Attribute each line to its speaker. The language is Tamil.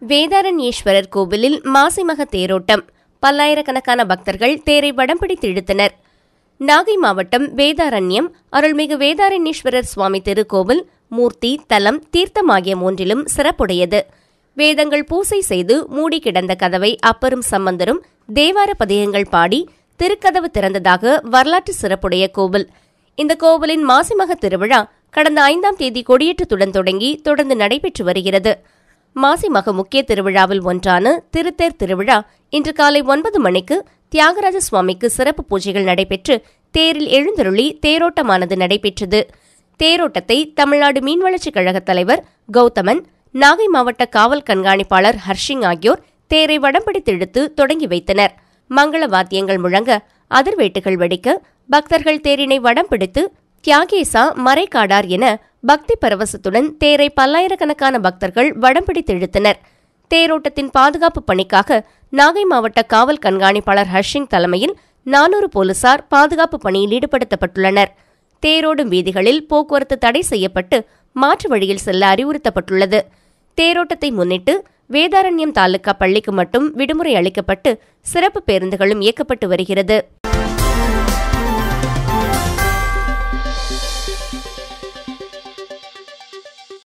Speaker 1: வேதாரண்யேஸ்வரர் கோவிலில் மாசிமக தேரோட்டம் பல்லாயிரக்கணக்கான பக்தர்கள் தேரை வடம் பிடித்து இழுத்தனர் நாகை மாவட்டம் வேதாரண்யம் அருள்மிகு வேதாரண்யேஸ்வரர் சுவாமி திருக்கோவில் மூர்த்தி தலம் தீர்த்தம் ஆகிய மூன்றிலும் சிறப்புடையது வேதங்கள் பூசை செய்து மூடி கிடந்த கதவை அப்பரும் சம்பந்தரும் தேவார பதிகங்கள் பாடி திருக்கதவு திறந்ததாக வரலாற்று சிறப்புடைய கோவில் இந்த கோவிலின் மாசிமக திருவிழா கடந்த ஐந்தாம் தேதி கொடியேற்றத்துடன் தொடங்கி தொடர்ந்து நடைபெற்று வருகிறது மாசிமக முக்கிய திருவிழாவில் ஒன்றான திருத்தேர் திருவிழா இன்று காலை ஒன்பது மணிக்கு தியாகராஜ சுவாமிக்கு சிறப்பு பூஜைகள் நடைபெற்று தேரில் எழுந்தருளி தேரோட்டமானது நடைபெற்றது தேரோட்டத்தை தமிழ்நாடு மீன்வளர்ச்சிக் கழக தலைவர் கௌதமன் நாகை மாவட்ட காவல் கண்காணிப்பாளர் ஹர்ஷிங் ஆகியோர் தேரை வடம்பிடித்து இழுத்து தொடங்கி வைத்தனர் மங்கள வாத்தியங்கள் முழங்க அதிர்வேட்டுகள் வெடிக்க பக்தர்கள் தேரினை வடம் பிடித்து தியாகேசா மறைக்காடார் என பக்தி பரவசத்துடன் தேரை பல்லாயிரக்கணக்கான பக்தர்கள் வடம் பிடித்து இழுத்தனர் தேரோட்டத்தின் பாதுகாப்பு பணிக்காக நாகை மாவட்ட காவல் கண்காணிப்பாளர் ஹர்ஷிங் தலைமையில் நானூறு போலீசார் பாதுகாப்பு பணியில் ஈடுபடுத்தப்பட்டுள்ளனர் தேரோடும் வீதிகளில் போக்குவரத்து தடை செய்யப்பட்டு மாற்று வழியில் செல்ல அறிவுறுத்தப்பட்டுள்ளது தேரோட்டத்தை முன்னிட்டு வேதாரண்யம் தாலுகா பள்ளிக்கு மட்டும் விடுமுறை அளிக்கப்பட்டு சிறப்பு பேருந்துகளும் இயக்கப்பட்டு வருகிறது